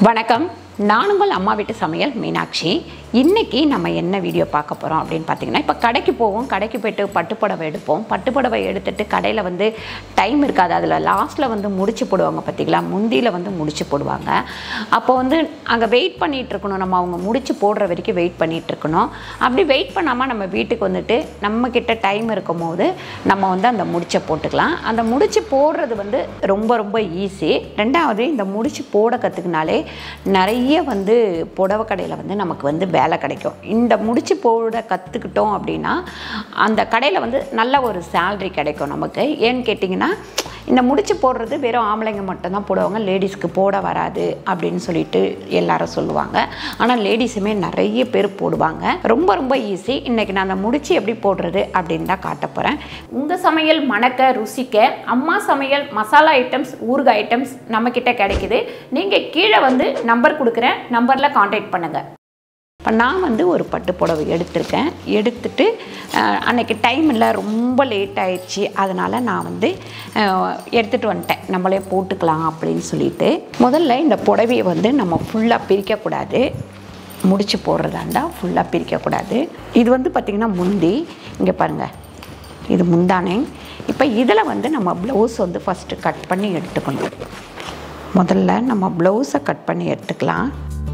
வணக்கம் நான் உங்கள் அம்மா வீட்டு சமையல் மீனாட்சி இன்னைக்கு நம்ம என்ன வீடியோ பார்க்க போகிறோம் அப்படின்னு பார்த்தீங்கன்னா இப்போ கடைக்கு போவோம் கடைக்கு போயிட்டு பட்டுப்புடவை எடுப்போம் பட்டுப்புடவை எடுத்துட்டு கடையில் வந்து டைம் இருக்காது அதில் லாஸ்ட்டில் வந்து முடிச்சு போடுவாங்க பார்த்தீங்களா முந்தியில் வந்து முடிச்சு போடுவாங்க அப்போ வந்து அங்கே வெயிட் பண்ணிட்டு இருக்கணும் நம்ம அவங்க முடிச்சு போடுற வரைக்கும் வெயிட் பண்ணிட்டு இருக்கணும் அப்படி வெயிட் பண்ணாமல் நம்ம வீட்டுக்கு வந்துட்டு நம்ம கிட்ட டைம் இருக்கும் போது நம்ம வந்து அந்த முடிச்சை போட்டுக்கலாம் அந்த முடிச்சு போடுறது வந்து ரொம்ப ரொம்ப ஈஸி ரெண்டாவது இந்த முடிச்சு போட கற்றுக்கினாலே நிறைய வந்து புடவை கடையில் வந்து நமக்கு வந்து வேலை கிடைக்கும் இந்த முடிச்சு போட கற்றுக்கிட்டோம் அப்படின்னா அந்த கடையில் வந்து நல்ல ஒரு சேல்ரி கிடைக்கும் நமக்கு ஏன்னு கேட்டிங்கன்னா இந்த முடிச்சு போடுறது வெறும் ஆம்பளைங்க மட்டும்தான் போடுவாங்க லேடிஸ்க்கு போட வராது அப்படின்னு சொல்லிட்டு எல்லாரும் சொல்லுவாங்க ஆனால் லேடிஸுமே நிறைய பேர் போடுவாங்க ரொம்ப ரொம்ப ஈஸி இன்றைக்கி நான் அந்த முடிச்சு எப்படி போடுறது அப்படின்னு தான் காட்ட போகிறேன் உங்கள் சமையல் மணக்க ருசிக்க அம்மா சமையல் மசாலா ஐட்டம்ஸ் ஊறுகாய் ஐட்டம்ஸ் நம்மக்கிட்ட கிடைக்குது நீங்கள் கீழே வந்து நம்பர் கொடுக்குறேன் நம்பரில் காண்டாக்ட் பண்ணுங்கள் இப்போ நான் வந்து ஒரு பட்டு புடவை எடுத்திருக்கேன் எடுத்துட்டு அஹ், அன்னைக்கு டைம் இல்லை ரொம்ப லேட் ஆயிடுச்சு அதனால் நான் வந்து அஹ், எடுத்துகிட்டு வந்துட்டேன் நம்மளே போட்டுக்கலாம் அப்படின்னு சொல்லிட்டு முதல்ல இந்த புடவையை வந்து நம்ம ஃபுல்லாக பிரிக்கக்கூடாது முடிச்சு போடுறதா இருந்தால் ஃபுல்லாக பிரிக்கக்கூடாது இது வந்து பார்த்திங்கன்னா முந்தி இங்கே பாருங்கள் இது முந்தானே இப்போ இதில் வந்து நம்ம ப்ளவுஸ் வந்து ஃபஸ்ட்டு கட் பண்ணி எடுத்துக்கணும் முதல்ல நம்ம ப்ளவுஸை கட் பண்ணி எடுத்துக்கலாம்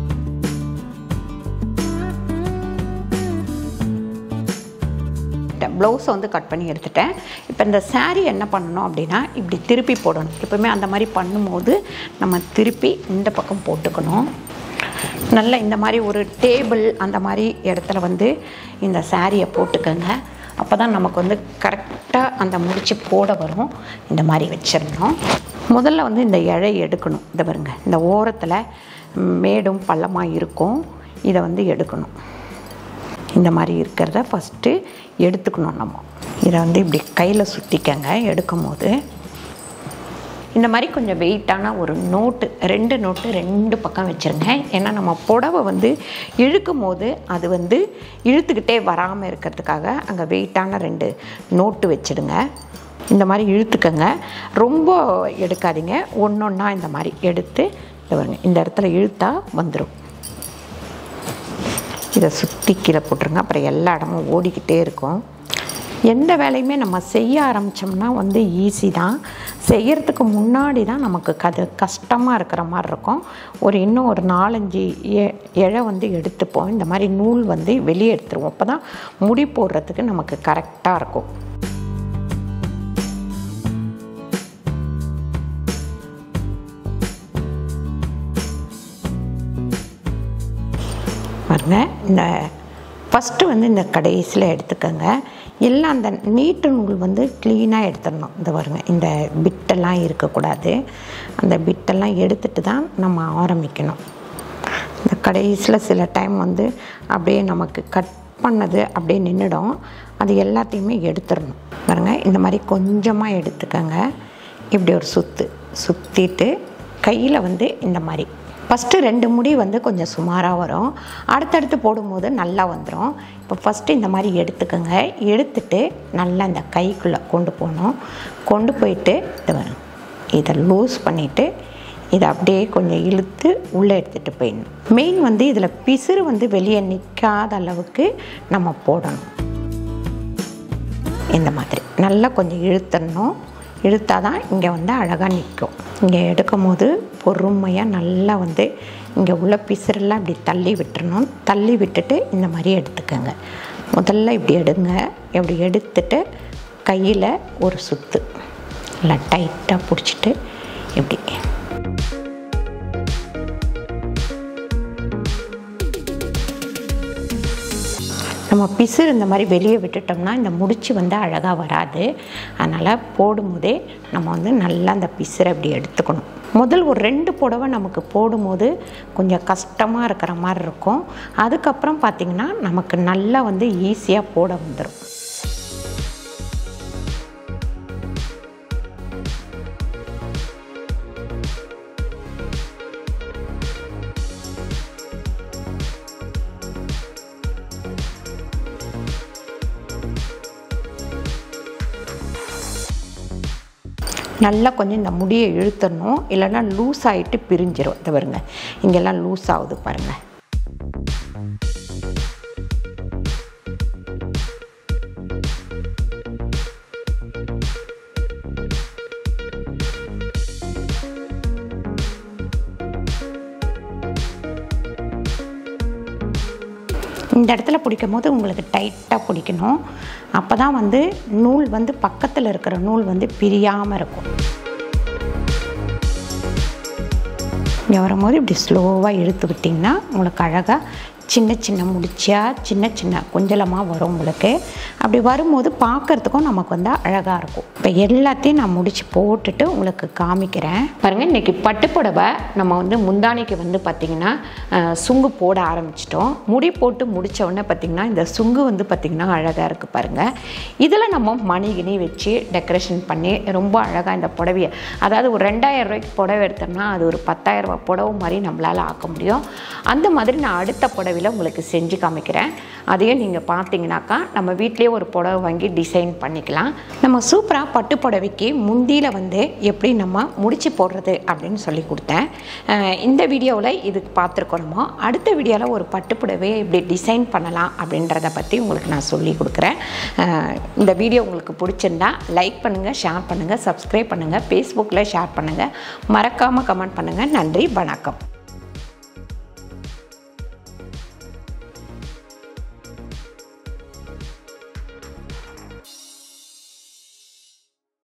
ப்ளவுஸை வந்து கட் பண்ணி எடுத்துட்டேன் இப்போ இந்த saree என்ன பண்ணணும் அப்படின்னா இப்படி திருப்பி போடணும் எப்பவுமே அந்த மாதிரி பண்ணும்போது நம்ம திருப்பி இந்த பக்கம் போட்டுக்கணும் நல்ல இந்த மாதிரி ஒரு டேபிள் அந்த மாதிரி இடத்துல வந்து இந்த சாரியை போட்டுக்கோங்க அப்போ தான் நமக்கு வந்து கரெக்டாக அந்த முடிச்சு போட வரும் இந்த மாதிரி வச்சிடணும் முதல்ல வந்து இந்த இழை எடுக்கணும் இதை பாருங்க இந்த ஓரத்தில் மேடும் பள்ளமாக இருக்கும் இதை வந்து எடுக்கணும் இந்த மாதிரி இருக்கிறத ஃபஸ்ட்டு எடுத்துக்கணும் நம்ம இதை வந்து இப்படி கையில் சுற்றிக்கங்க எடுக்கும் போது இந்த மாதிரி கொஞ்சம் வெயிட்டான ஒரு நோட்டு ரெண்டு நோட்டு ரெண்டு பக்கம் வச்சுருங்க ஏன்னா நம்ம புடவை வந்து இழுக்கும் போது அது வந்து இழுத்துக்கிட்டே வராமல் இருக்கிறதுக்காக அங்கே வெயிட்டான ரெண்டு நோட்டு வச்சுடுங்க இந்த மாதிரி இழுத்துக்கங்க ரொம்ப எடுக்காதீங்க ஒன்று ஒன்றா இந்த மாதிரி எடுத்து இந்த பாருங்க இந்த இடத்துல இழுத்தா வந்துடும் இதை சுற்றி கீழே போட்டுருங்க அப்புறம் எல்லா இடமும் ஓடிக்கிட்டே இருக்கும் எந்த வேலையுமே நம்ம செய்ய ஆரம்பித்தோம்னா வந்து ஈஸி தான் செய்கிறதுக்கு முன்னாடி தான் நமக்கு கது கஷ்டமாக இருக்கிற மாதிரி இருக்கும் ஒரு இன்னும் ஒரு நாலஞ்சு எ- இழை வந்து எடுத்துப்போம் இந்த மாதிரி நூல் வந்து வெளியே எடுத்துருவோம் அப்போ தான் முடி போடுறதுக்கு நமக்கு கரெக்டாக இருக்கும் பாருங்க இந்த ஃபஸ்ட்டு வந்து இந்த கடைசியில் எடுத்துக்கோங்க எல்லாம் அந்த நீட்டு நூல் வந்து க்ளீனாக எடுத்துடணும் இந்த பாருங்க இந்த பிட்டெல்லாம் இருக்கக்கூடாது அந்த பிட்டெல்லாம் எடுத்துட்டு தான் நம்ம ஆரம்பிக்கணும் இந்த கடைசியில் சில டைம் வந்து அப்படியே நமக்கு கட் பண்ணது அப்படியே நின்றுடும் அது எல்லாத்தையுமே எடுத்துடணும் பாருங்க இந்த மாதிரி கொஞ்சமாக எடுத்துக்கோங்க இப்படி ஒரு சுற்று சுற்றிட்டு கையில் வந்து இந்த மாதிரி ஃபஸ்ட்டு ரெண்டு முடி வந்து கொஞ்சம் சுமாராக வரும் அடுத்தடுத்து போடும்போது நல்லா வந்துடும் இப்போ ஃபஸ்ட்டு இந்த மாதிரி எடுத்துக்கோங்க எடுத்துட்டு நல்லா இந்த கைக்குள்ளே கொண்டு போகணும் கொண்டு போயிட்டு இது வரும் இதை லூஸ் பண்ணிவிட்டு இதை அப்படியே கொஞ்சம் இழுத்து உள்ளே எடுத்துகிட்டு போயிடணும் மெயின் வந்து இதில் பிசுறு வந்து வெளியே நிற்காத அளவுக்கு நம்ம போடணும் இந்த மாதிரி நல்லா கொஞ்சம் இழுத்துடணும் இழுத்தா தான் இங்கே வந்து அழகாக நிற்கும் இங்கே எடுக்கும் போது பொறுமையாக நல்லா வந்து இங்கே உள்ள பிசுறெல்லாம் இப்படி தள்ளி விட்டுறணும் தள்ளி விட்டுட்டு இந்த மாதிரி எடுத்துக்கோங்க முதல்ல இப்படி எடுங்க இப்படி எடுத்துட்டு கையில் ஒரு சுத்து நல்லா டைட்டாக பிடிச்சிட்டு இப்படி நம்ம பிசுறு இந்த மாதிரி வெளியே விட்டுட்டோம்னா இந்த முடிச்சு வந்து அழகாக வராது அதனால் போடும்போதே நம்ம வந்து நல்லா அந்த பிசுறை அப்படி எடுத்துக்கணும் முதல் ஒரு ரெண்டு புடவை நமக்கு போடும்போது கொஞ்சம் கஷ்டமாக இருக்கிற மாதிரி இருக்கும் அதுக்கப்புறம் பார்த்திங்கன்னா நமக்கு நல்லா வந்து ஈஸியாக போட வந்துடும் நல்லா கொஞ்சம் இந்த முடியை இழுத்துடணும் இல்லைன்னா லூஸ் ஆகிட்டு பிரிஞ்சிரும் இது பாருங்க இங்கெல்லாம் லூஸ் ஆகுது பாருங்கள் இந்த இடத்துல பிடிக்கும் போது உங்களுக்கு டைட்டாக பிடிக்கணும் அப்போ தான் வந்து நூல் வந்து பக்கத்தில் இருக்கிற நூல் வந்து பிரியாமல் இருக்கும் இங்கே வரும்போது இப்படி ஸ்லோவாக இழுத்து விட்டிங்கன்னா உங்களுக்கு அழகாக சின்ன சின்ன முடிச்சியாக சின்ன சின்ன குஞ்சலமாக வரும் உங்களுக்கு அப்படி வரும்போது பார்க்குறதுக்கும் நமக்கு வந்து அழகாக இருக்கும் இப்போ எல்லாத்தையும் நான் முடிச்சு போட்டுட்டு உங்களுக்கு காமிக்கிறேன் பாருங்கள் இன்றைக்கி பட்டுப்புடவை நம்ம வந்து முந்தானிக்கு வந்து பார்த்திங்கன்னா அஹ், சுங்கு போட ஆரம்பிச்சிட்டோம் முடி போட்டு முடித்த உடனே பார்த்திங்கன்னா இந்த சுங்கு வந்து பார்த்திங்கன்னா அழகாக இருக்குது பாருங்கள் இதில் நம்ம மணிகினி வச்சு டெக்கரேஷன் பண்ணி ரொம்ப அழகாக இந்த புடவையை அதாவது ஒரு ரெண்டாயிரம் ரூபாய்க்கு புடவை எடுத்தோம்னா அது ஒரு பத்தாயிரம் ரூபாய் புடவை மாதிரி நம்மளால் ஆக்க முடியும் அந்த மாதிரி நான் அடுத்த புடவையில் உங்களுக்கு செஞ்சு காமிக்கிறேன் அதையும் நீங்கள் பார்த்தீங்கன்னாக்கா நம்ம வீட்டிலேயே ஒரு புடவை வாங்கி டிசைன் பண்ணிக்கலாம் நம்ம சூப்பராக பட்டு புடவைக்கு முந்தியில் வந்து எப்படி நம்ம முடிச்சு போடுறது அப்படின்னு சொல்லி கொடுத்தேன் அஹ் இந்த வீடியோவில் இதுக்கு பார்த்துருக்கோம் நம்ம அடுத்த வீடியோவில் ஒரு பட்டு புடவையை எப்படி டிசைன் பண்ணலாம் அப்படின்றத பற்றி உங்களுக்கு நான் சொல்லி கொடுக்குறேன் அஹ் இந்த வீடியோ உங்களுக்கு பிடிச்சிருந்தா லைக் பண்ணுங்கள் ஷேர் பண்ணுங்கள் சப்ஸ்கிரைப் பண்ணுங்கள் ஃபேஸ்புக்கில் ஷேர் பண்ணுங்கள் மறக்காமல் கமெண்ட் பண்ணுங்கள் நன்றி வணக்கம்